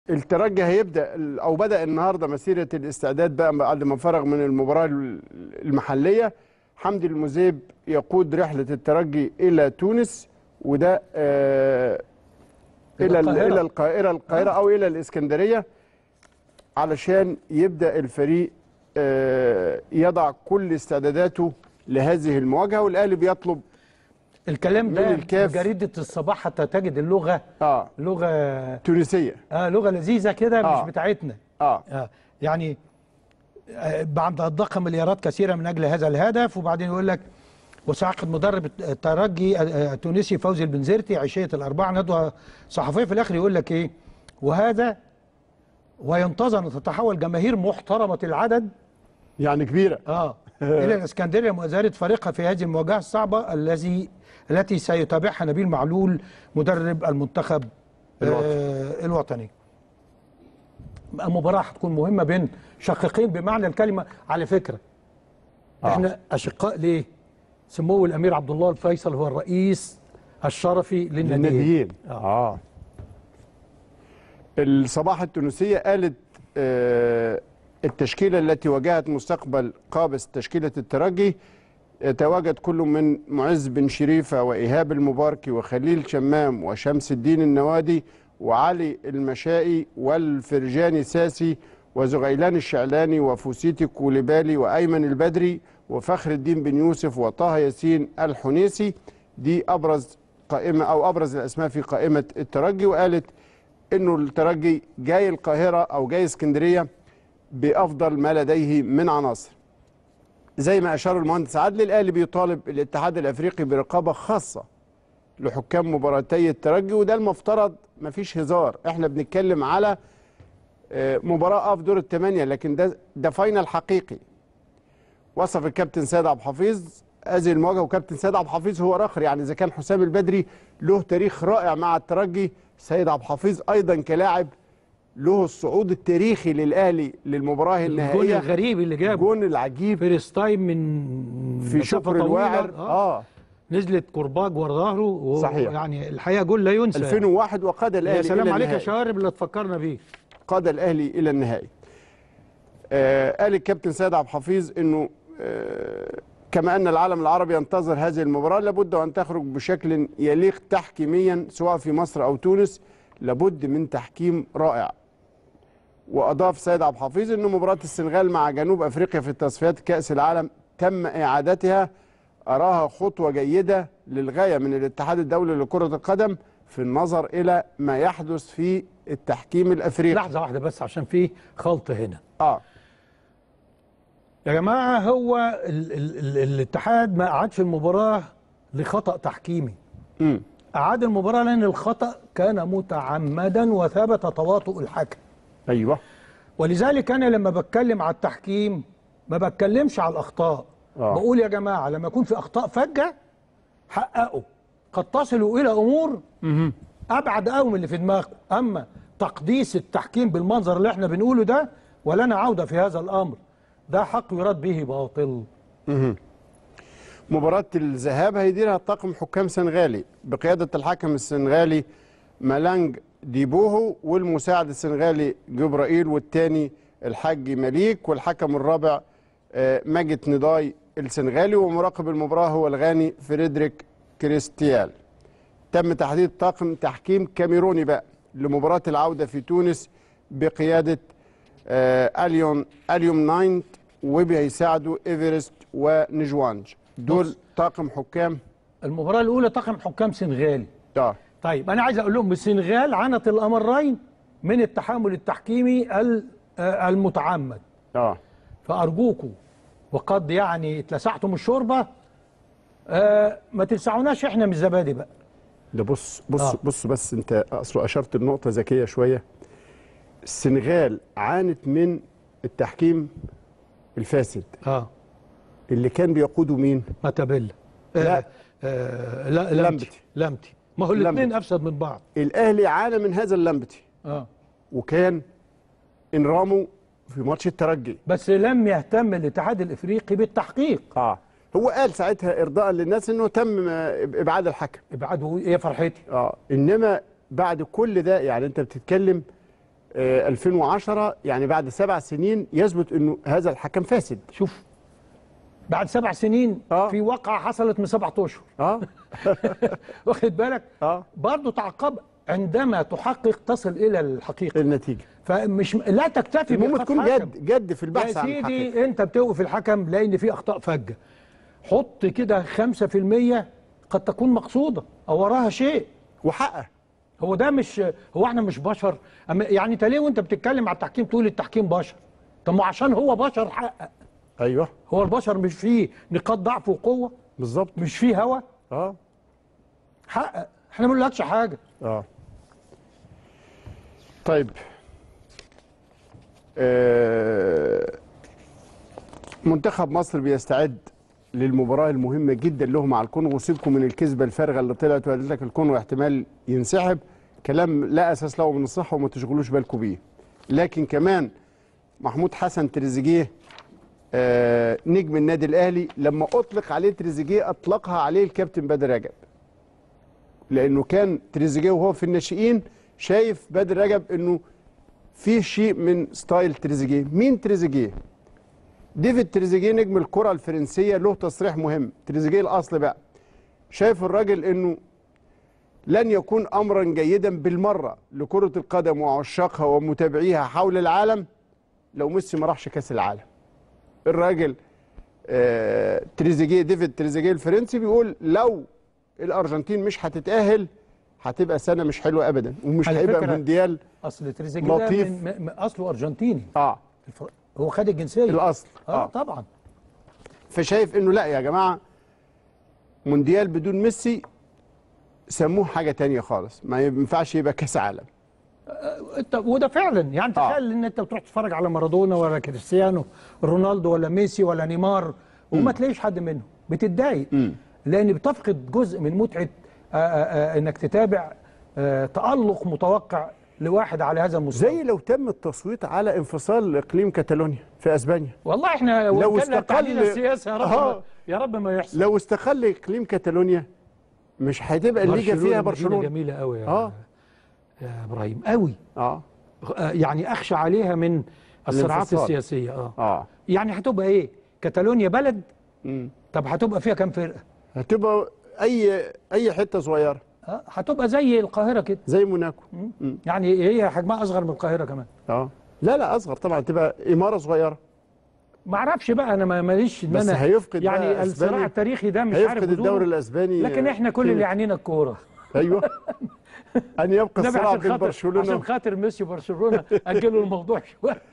الترجي هيبدا ال- او بدا النهارده مسيره الاستعداد بقى بعد ما فرغ من المباراه ال- المحليه حمدي المذيب يقود رحله الترجي الى تونس وده آه إلى الى ال- القاهرة. الى القاهره القاهره او الى الاسكندريه علشان يبدا الفريق آه يضع كل استعداداته لهذه المواجهه والاهلي بيطلب الكلام من ده الكاف. في جريده الصباح حتى تجد اللغه اه لغه تونسيه اه لغه لذيذه كده آه. مش بتاعتنا اه آه يعني آه، بعد ضخ مليارات كثيره من اجل هذا الهدف وبعدين يقول لك وسيعقد مدرب الترجي آه، التونسي فوزي البنزرتي عشيه الاربعاء ندوه صحفيه في الاخر يقول لك ايه وهذا وينتظر ان تتحول جماهير محترمه العدد يعني كبيره اه الى الاسكندريه مؤازره فريقها في هذه المواجهه الصعبه الذي التي سيتابعها نبيل معلول مدرب المنتخب آه الوطني مباراه هتكون مهمه بين شقيقين بمعنى الكلمه على فكره آه. احنا اشقاء ليه سمو الامير عبد الله الفيصل هو الرئيس الشرفي للناديين للناديين اه الصباح التونسيه قالت آه التشكيله التي واجهت مستقبل قابس تشكيله الترجي تواجد كل من معز بن شريفه وايهاب المباركي وخليل شمام وشمس الدين النوادي وعلي المشائي والفرجاني ساسي وزغيلان الشعلاني وفوسيتي كوليبالي وايمن البدري وفخر الدين بن يوسف وطه ياسين الحنيسي دي ابرز قائمه او ابرز الاسماء في قائمه الترجي وقالت انه الترجي جاي القاهره او جاي اسكندريه بافضل ما لديه من عناصر زي ما اشار المهندس عادل الاهلي بيطالب الاتحاد الافريقي برقابه خاصه لحكام مباراتي الترجي وده المفترض مفيش هزار احنا بنتكلم على آه، مباراه اه في دور الثمانيه لكن ده ده فاينل حقيقي وصف الكابتن سيد عبد الحفيظ هذه المواجهه وكابتن سيد عبد الحفيظ هو راخر يعني اذا كان حسام البدري له تاريخ رائع مع الترجي سيد عبد الحفيظ ايضا كلاعب له الصعود التاريخي للاهلي للمباراه الجون النهائيه الغريب اللي جابه الجون العجيب فيرست تايم من في مسافة شكر طويلة. الواعر آه. اه نزلت كرباج ورا ظهره و- صحيح. يعني الحقيقه جول لا ينسى 2001 وقاد الاهلي يا سلام إلى عليك يا النهائي. شوارب اللي تفكرنا بيه قاد الاهلي الى النهائي آه قال الكابتن سيد عبد الحفيظ انه آه كما ان العالم العربي ينتظر هذه المباراه لابد ان تخرج بشكل يليق تحكيميا سواء في مصر او تونس لابد من تحكيم رائع واضاف سيد عبد الحفيظ ان مباراه السنغال مع جنوب افريقيا في تصفيات كاس العالم تم اعادتها اراها خطوه جيده للغايه من الاتحاد الدولي لكره القدم في النظر الى ما يحدث في التحكيم الافريقي لحظه واحده بس عشان في خلط هنا اه يا جماعه هو ال ال ال الاتحاد ما اعادش المباراه لخطا تحكيمي امم اعاد المباراه لان الخطا كان متعمدا وثبت تواطؤ الحكم ايوه ولذلك انا لما بتكلم على التحكيم ما بتكلمش على الاخطاء آه. بقول يا جماعه لما يكون في اخطاء فجه حققوا قد تصلوا الى امور ابعد قوي من اللي في دماغكم اما تقديس التحكيم بالمنظر اللي احنا بنقوله ده ولنا عوده في هذا الامر ده حق يراد به باطل مباراة الذهاب هيديرها طاقم حكام سنغالي بقيادة الحكم السنغالي مالانج ديبوهو والمساعد السنغالي جبرائيل والثاني الحاج مليك والحكم الرابع آه، ماجد نداي السنغالي ومراقب المباراة هو الغاني فريدريك كريستيال تم تحديد طاقم تحكيم كاميروني بقى لمباراة العودة في تونس بقيادة آه، اليون اليوم ناينت وبيساعدوا ايفرست ونجوانج دول بص. طاقم حكام المباراه الاولى طاقم حكام سنغالي اه طيب انا عايز اقول لهم السنغال عانت الامرين من التحامل التحكيمي ال- آه، المتعمد اه فارجوكم وقد يعني اتلسعتم الشوربه آه ما تلسعوناش احنا من الزبادي بقى ده بص بص آه. آه. بص بس انت اصله اشرت النقطه ذكيه شويه السنغال عانت من التحكيم الفاسد اه اللي كان بيقوده مين ماتابيلا لا. آه آه لا لمبتي. لمتي لمتي ما هو الاثنين لمبتي. افسد من بعض الاهلي عانى من هذا اللمبتي اه وكان انرامو في ماتش الترجي بس لم يهتم الاتحاد الافريقي بالتحقيق اه هو قال ساعتها ارضاء للناس انه تم آه، ابعاد الحكم ابعاده ايه فرحتي اه انما بعد كل ده يعني انت بتتكلم آه، 2010 يعني بعد سبع سنين يثبت انه هذا الحكم فاسد شوف بعد سبع سنين آه. في واقعة حصلت من سبعة اشهر اه واخد بالك اه برضه تعقب عندما تحقق تصل الى الحقيقه النتيجه فمش لا تكتفي المهم بإيقاف تكون حكم. جد جد في يا البحث عن الحقيقه سيدي انت بتوقف الحكم لان في اخطاء فجه حط كده 5% قد تكون مقصوده او وراها شيء وحقق هو ده مش هو احنا مش بشر أما يعني انت ليه وانت بتتكلم على التحكيم تقول التحكيم بشر طب ما عشان هو بشر حقق ايوه هو البشر مش فيه نقاط ضعف وقوه بالظبط مش فيه هوى اه حقق احنا ما بنقولكش حاجه اه طيب آه منتخب مصر بيستعد للمباراة المهمة جدا له مع الكونغو سيبكم من الكذبة الفارغة اللي طلعت وقالت لك الكونغو احتمال ينسحب كلام لا أساس له من الصحة وما تشغلوش بالكم بيه لكن كمان محمود حسن تريزيجيه آه نجم النادي الأهلي لما أطلق عليه تريزيجيه أطلقها عليه الكابتن بدر رجب لانه كان تريزيجيه وهو في الناشئين شايف بدر رجب انه فيه شيء من ستايل تريزيجيه مين تريزيجيه ديفيد تريزيجيه نجم الكره الفرنسيه له تصريح مهم تريزيجيه الاصل بقى شايف الراجل انه لن يكون امرا جيدا بالمره لكره القدم وعشاقها ومتابعيها حول العالم لو ميسي ما راحش كاس العالم الراجل آه تريزيجيه ديفيد تريزيجيه الفرنسي بيقول لو الارجنتين مش هتتاهل هتبقى سنه مش حلوه ابدا ومش على هيبقى فكرة- مونديال اصل تريزيجيه ده لطيف. من من- من اصله ارجنتيني اه الفر- هو خد الجنسيه الاصل اه اه طبعا فشايف انه لا يا جماعه مونديال بدون ميسي سموه حاجه تانية خالص ما ينفعش يبقى كاس عالم انت وده فعلا يعني آه. تخيل ان انت بتروح تتفرج على مارادونا ولا كريستيانو رونالدو ولا ميسي ولا نيمار وما تلاقيش حد منهم بتتضايق لان بتفقد جزء من متعه آه، آه، آه، انك تتابع آه، تالق متوقع لواحد على هذا المستوى زي لو تم التصويت على انفصال اقليم كاتالونيا في اسبانيا والله احنا لو لو استقل- تحليل السياسه يا رب آه. ما- يا رب ما يحصل لو استقل اقليم كاتالونيا مش هتبقى الليجا فيها مدينة برشلونه جميله قوي يا, آه. يا ابراهيم قوي اه آه، يعني اخشى عليها من الصراعات الانفصال. السياسيه اه اه يعني هتبقى ايه كاتالونيا بلد مم. طب هتبقى فيها كام فرقه هتبقى اي اي حته صغيره آه، هتبقى زي القاهره كده زي موناكو يعني هي حجمها اصغر من القاهره كمان اه لا لا اصغر طبعا تبقى اماره صغيره ما اعرفش بقى انا ما- ماليش ان بس انا هيفقد يعني بقى الصراع أسبانيا. التاريخي ده مش عارف هيفقد بدونه. الدوري الاسباني لكن احنا كل اللي يعنينا الكوره ايوه ان يبقى النبي الصراع عشان بين خاطر عشان برشلونه خاطر ميسي وبرشلونه اجلوا الموضوع شويه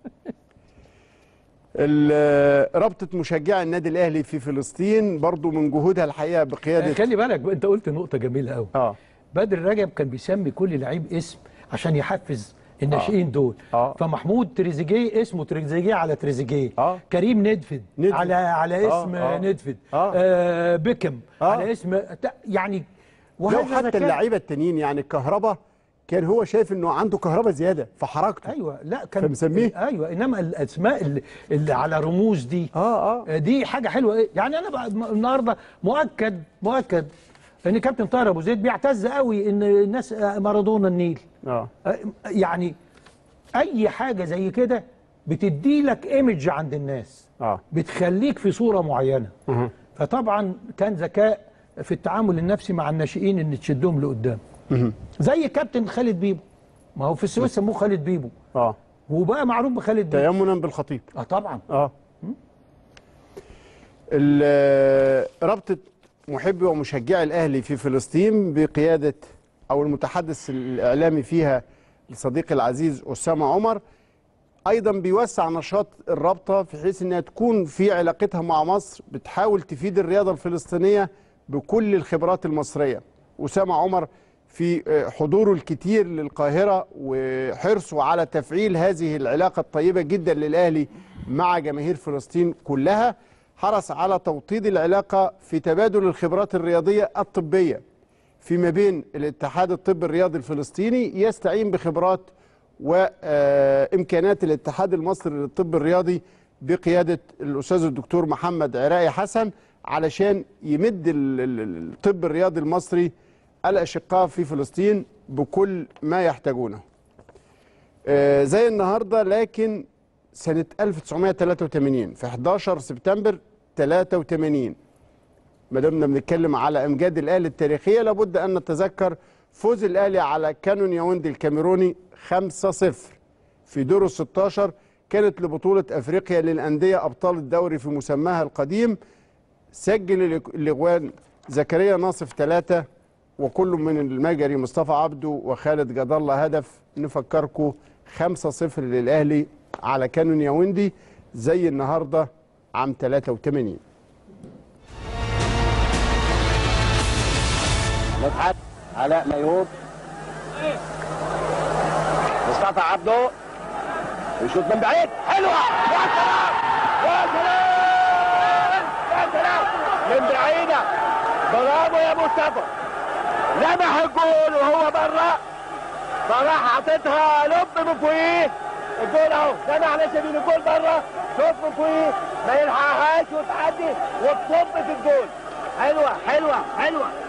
ال- رابطه مشجعي النادي الاهلي في فلسطين برضو من جهودها الحقيقه بقياده خلي بالك انت قلت نقطه جميله قوي اه بدر رجب كان بيسمي كل لعيب اسم عشان يحفز الناشئين دول آه. فمحمود تريزيجيه اسمه تريزيجيه على تريزيجيه آه. كريم ندفد, ندفد. على على آه، اسم آه. ندفد آه. آه بيكم آه. على اسم ت- يعني لو وهذا حتى ذكاء. اللعيبه التانيين يعني الكهرباء كان هو شايف انه عنده كهرباء زياده في حركته ايوه لا كان فمسميه؟ ايوه انما الاسماء اللي, اللي على رموز دي اه اه دي حاجه حلوه ايه يعني انا بقى النهارده مؤكد مؤكد ان كابتن طاهر ابو زيد بيعتز قوي ان الناس مارادونا النيل اه يعني اي حاجه زي كده بتدي لك ايمج عند الناس اه بتخليك في صوره معينه مه. فطبعا كان ذكاء في التعامل النفسي مع الناشئين ان تشدهم لقدام زي كابتن خالد بيبو ما هو في السويس سموه خالد بيبو اه وبقى معروف بخالد بيبو تيمنا بالخطيب اه طبعا اه ال- رابطه محبي ومشجعي الاهلي في فلسطين بقياده او المتحدث الاعلامي فيها الصديق العزيز اسامه عمر ايضا بيوسع نشاط الرابطه في حيث انها تكون في علاقتها مع مصر بتحاول تفيد الرياضه الفلسطينيه بكل الخبرات المصريه اسامه عمر في حضوره الكتير للقاهره وحرصه على تفعيل هذه العلاقه الطيبه جدا للاهلي مع جماهير فلسطين كلها حرص على توطيد العلاقه في تبادل الخبرات الرياضيه الطبيه فيما بين الاتحاد الطبي الرياضي الفلسطيني يستعين بخبرات وامكانات الاتحاد المصري للطب الرياضي بقياده الاستاذ الدكتور محمد عراقي حسن علشان يمد ال- ال- الطب الرياضي المصري الاشقاء في فلسطين بكل ما يحتاجونه. آه، زي النهارده لكن سنه 1983 في 11 سبتمبر 83 ما دمنا بنتكلم على امجاد الاهلي التاريخيه لابد ان نتذكر فوز الاهلي على كانون ياوندي الكاميروني 5-0 في دور ال 16 كانت لبطوله افريقيا للانديه ابطال الدوري في مسماها القديم سجل الإج- الاجوان زكريا ناصف ثلاثه وكل من المجري مصطفى عبده وخالد جد الله هدف نفكركم 5-0 للاهلي على كانون ياوندي زي النهارده عام 83 مدحت علاء ميهوب مصطفى عبده يشوط من بعيد حلوه يا سلام يا سلام يا سلام من بعيده برافو يا مصطفى لمح الجول وهو بره فراح حاططها لب من فوقيه الجول اهو لمح لسه من الجول بره شوط من فوقيه ما يلحقهاش وتعدي وتصب في الجول حلوه حلوه حلوه